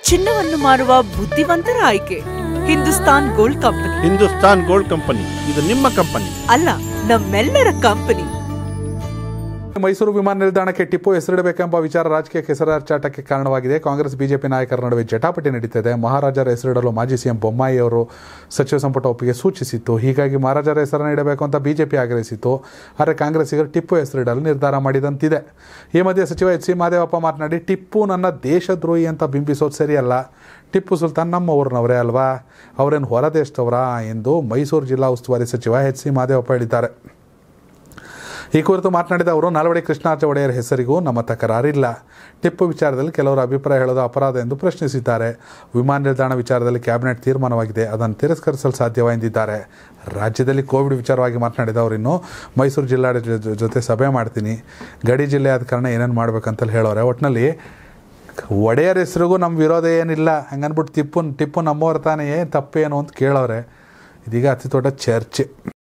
ಚಿನ್ನವನ್ನು ಮಾರುವ ಬುದ್ಧಿವಂತರ ಆಯ್ಕೆ Hindustan gold company Hindustan gold company ಇದು ನಿಮ್ಮ ಕಂಪನಿ ಅಲ್ಲ ನಮ್ಮೆಲ್ಲರ ಕಂಪನಿ ಮೈಸೂರು ವಿಮಾನ ನಿಲ್ದಾಣಕ್ಕೆ ಟಿಪ್ಪು ಹೆಸರಿಡಬೇಕೆಂಬ ವಿಚಾರ ರಾಜಕೀಯ ಕೆಸರಾಚಾಟಕ್ಕೆ ಕಾರಣವಾಗಿದೆ ಕಾಂಗ್ರೆಸ್ ಬಿಜೆಪಿ ನಾಯಕರ ನಡುವೆ ಜಟಾಪಟಿ ನಡೀತಿದೆ ಮಹಾರಾಜರ ಹೆಸರಿಡಲು ಮಾಜಿ ಸಿಎಂ ಬೊಮ್ಮಾಯಿ ಅವರು ಸಚಿವ ಸಂಪುಟ ಒಪ್ಪಿಗೆ ಸೂಚಿಸಿತ್ತು ಹೀಗಾಗಿ ಮಹಾರಾಜರ ಹೆಸರನ್ನು ಇಡಬೇಕು ಅಂತ ಬಿಜೆಪಿ ಆಗ್ರಹಿಸಿತ್ತು ಆದರೆ ಕಾಂಗ್ರೆಸ್ಸಿಗರು ಟಿಪ್ಪು ಹೆಸರಿಡಲು ನಿರ್ಧಾರ ಮಾಡಿದಂತಿದೆ ಈ ಮಧ್ಯೆ ಸಚಿವ ಎಚ್ ಸಿ ಮಹದೇವಪ್ಪ ಮಾತನಾಡಿ ಟಿಪ್ಪು ನನ್ನ ದೇಶದ್ರೋಹಿ ಅಂತ ಬಿಂಬಿಸೋದು ಸರಿಯಲ್ಲ ಟಿಪ್ಪು ಸುಲ್ತಾನ್ ನಮ್ಮ ಊರಿನವರೇ ಅಲ್ವಾ ಅವರೇನು ಹೊರ ದೇಶದವರಾ ಎಂದು ಮೈಸೂರು ಜಿಲ್ಲಾ ಉಸ್ತುವಾರಿ ಸಚಿವ ಎಚ್ ಸಿ ಮಹದೇವಪ್ಪ ಹೇಳಿದ್ದಾರೆ ಈ ಕುರಿತು ಮಾತನಾಡಿದ ಅವರು ನಾಲ್ವಡಿ ಕೃಷ್ಣಾರ್ಜ ಒಡೆಯರ್ ಹೆಸರಿಗೂ ನಮ್ಮ ತಕರಾರಿಲ್ಲ ಟಿಪ್ಪು ವಿಚಾರದಲ್ಲಿ ಕೆಲವರು ಅಭಿಪ್ರಾಯ ಹೇಳೋದು ಅಪರಾಧ ಎಂದು ಪ್ರಶ್ನಿಸಿದ್ದಾರೆ ವಿಮಾನ ನಿಲ್ದಾಣ ವಿಚಾರದಲ್ಲಿ ಕ್ಯಾಬಿನೆಟ್ ತೀರ್ಮಾನವಾಗಿದೆ ಅದನ್ನು ತಿರಸ್ಕರಿಸಲು ಸಾಧ್ಯವ ಎಂದಿದ್ದಾರೆ ರಾಜ್ಯದಲ್ಲಿ ಕೋವಿಡ್ ವಿಚಾರವಾಗಿ ಮಾತನಾಡಿದ ಅವರು ಇನ್ನು ಮೈಸೂರು ಜಿಲ್ಲಾಡಳಿತ ಜೊ- ಜೊತೆ ಸಭೆ ಮಾಡ್ತೀನಿ ಗಡಿ ಜಿಲ್ಲೆ ಆದ ಕಾರಣ ಏನೇನು ಮಾಡ್ಬೇಕಂತಲ್ಲಿ ಹೇಳೋರೆ ಒಟ್ಟಿನಲ್ಲಿ ಒಡೆಯರ್ ಹೆಸರಿಗೂ ನಮ್ಮ ವಿರೋಧ ಏನಿಲ್ಲ ಹಂಗನ್ಬಿಟ್ಟು ಟಿಪ್ಪು ಟಿಪ್ಪು ನಮ್ಮವ್ರ ತಾನೇ ಏನು ತಪ್ಪೇನು ಅಂತ ಕೇಳೋರೆ ಇದೀಗ ಅತಿ ದೊಡ್ಡ ಚರ್ಚೆ